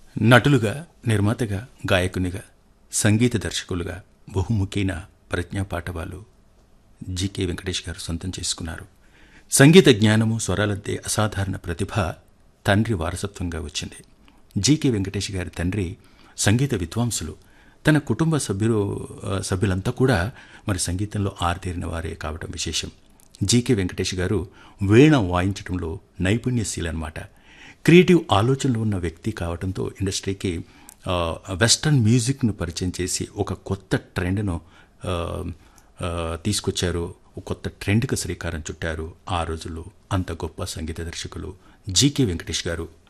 నటులుగా నిర్మాతగా గాయకునిగా సంగీత దర్శకులుగా బహుముఖైన ప్రజ్ఞా పాఠవాలు జీకే వెంకటేష్ గారు సొంతం చేసుకున్నారు సంగీత జ్ఞానము స్వరాలద్దే అసాధారణ ప్రతిభ తండ్రి వారసత్వంగా వచ్చింది జీకే వెంకటేష్ గారి తండ్రి సంగీత విద్వాంసులు తన కుటుంబ సభ్యులు ఆ, సభ్యులంతా కూడా మరి సంగీతంలో ఆరితేరిన వారే కావటం విశేషం జీకే వెంకటేష్ గారు వీణ వాయించడంలో నైపుణ్యశీలన్నమాట క్రియేటివ్ ఆలోచనలు ఉన్న వ్యక్తి కావడంతో ఇండస్ట్రీకి ఆ, వెస్టర్న్ మ్యూజిక్ను పరిచయం చేసి ఒక కొత్త ట్రెండ్ను ఆ, ఆ, తీసుకొచ్చారు ఒక కొత్త ట్రెండ్కి శ్రీకారం చుట్టారు ఆ రోజుల్లో అంత గొప్ప సంగీత దర్శకులు జీకే వెంకటేష్ గారు